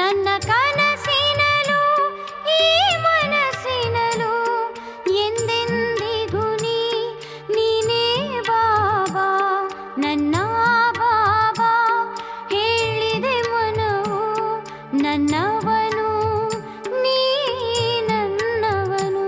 ನನ್ನ ಕನಸಿನಲು ಈ ಮನಸ್ಸಿನಲು ಎಂದೆಂದಿಗೂ ನೀ ನೀನೇ ಬಾಬಾ ನನ್ನ ಬಾಬಾ ಹೇಳಿದೆ ಮನವು ನನ್ನವನು ನೀ ನನ್ನವನು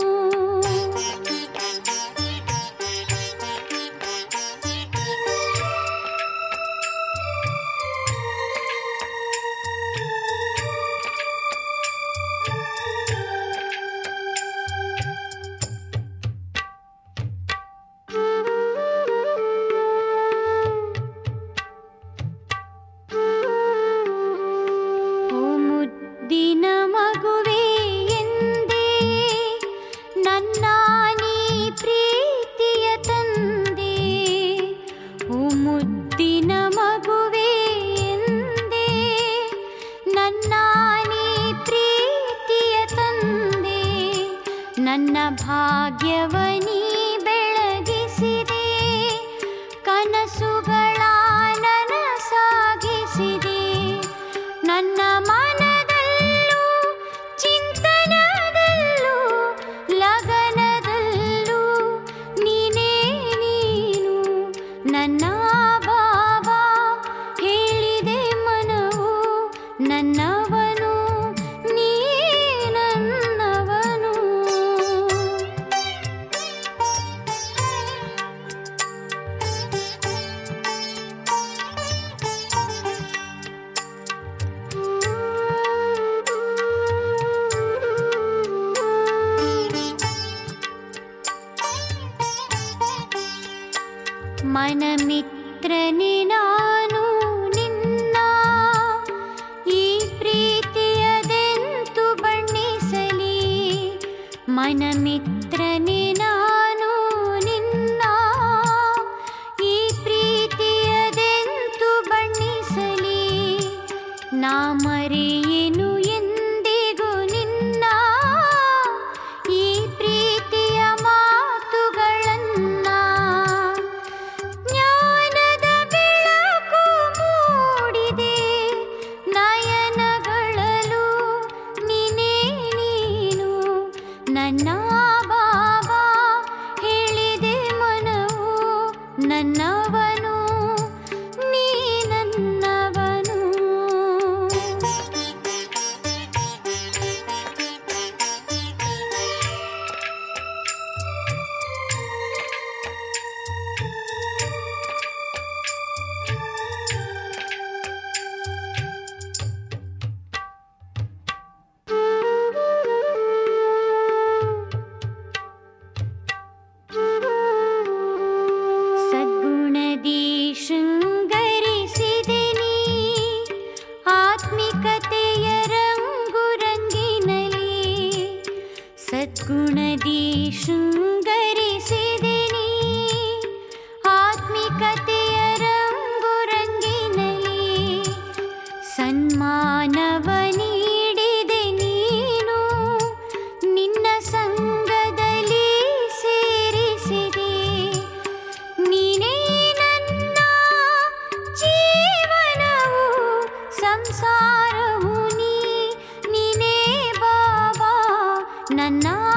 ಓ ಮುದ್ದಿನ ಮಗುವೆ ಎಂದೇ ನನ್ನ ನೀ ಪ್ರೀತಿಯ ತಂದೆ ಓ ಮುದ್ದಿನ ಮಗುವೆ ಎಂದೇ ನನ್ನ ನೀ ಪ್ರೀತಿಯ ತಂದೆ ನನ್ನ ಭಾಗ್ಯವನೀ ಬೆಳಗಿಸಿದೆ ಕನಸುಗಳ ನನಸಾಗಿಸಿದೆ ನನ್ನ ಮನದಲ್ಲೂ ಚಿಂತನದಲ್ಲೂ ಲಗನದಲ್ಲೂ ನೀನೇ ನೀನು ನನ್ನ ಬಾಬಾ ಹೇಳಿದೆ ಮನವು ನನ್ನವನು ನೀ ನನ್ನವನು ಮನಮಿತ್ರನೇ ನಾನು ನಿನ್ನ ಈ ಪ್ರೀತಿಯದೆಂತು ಬಣ್ಣಿಸಲಿ ಮನಮಿತ್ರನೇ ನಾನು ನಿನ್ನ ಈ ಪ್ರೀತಿಯದೆಂತು ಬಣ್ಣಿಸಲಿ ನಾ ಮರೆಯೇನು ಎಂದಿಗೂ ನಿನ್ನ ಈ ಪ್ರೀತಿಯ ಮಾತುಗಳನ್ನ ಜ್ಞಾನದ ಬೆಳಕು ಮೂಡಿದೆ ನಯನಗಳಲು ನೀನೇ ನೀನು ನನ್ನ ಬಾಬಾ ಹೇಳಿದೆ ಮನವು ನನ್ನವನು ನೀ ನನ್ನವನು ಸದ್ಗುಣದಿ ಶೃಂಗರಿಸಿದೆ ನೀ ಆತ್ಮಿಕತೆಯ ರಂಗು ರಂಗಿನಲಿ ಸದ್ಗುಣದಿ ಶೃಂಗರಿಸಿದೆ ನೀ ಆತ್ಮಿಕತೆಯ ರಂಗು ರಂಗಿನಲಿ ಸನ್ಮಾನವ ನೀಡಿದೆ ನೀನು ನಿನ್ನ ಸಂಗದಲ್ಲಿ ಸೇರಿಸಿದೆ ನೀನೇ ನನ್ನ ಜೀವನವು ಸಂಸಾರವು ನೀ ನೀನೇ ಬಾಬಾ ನನ್ನ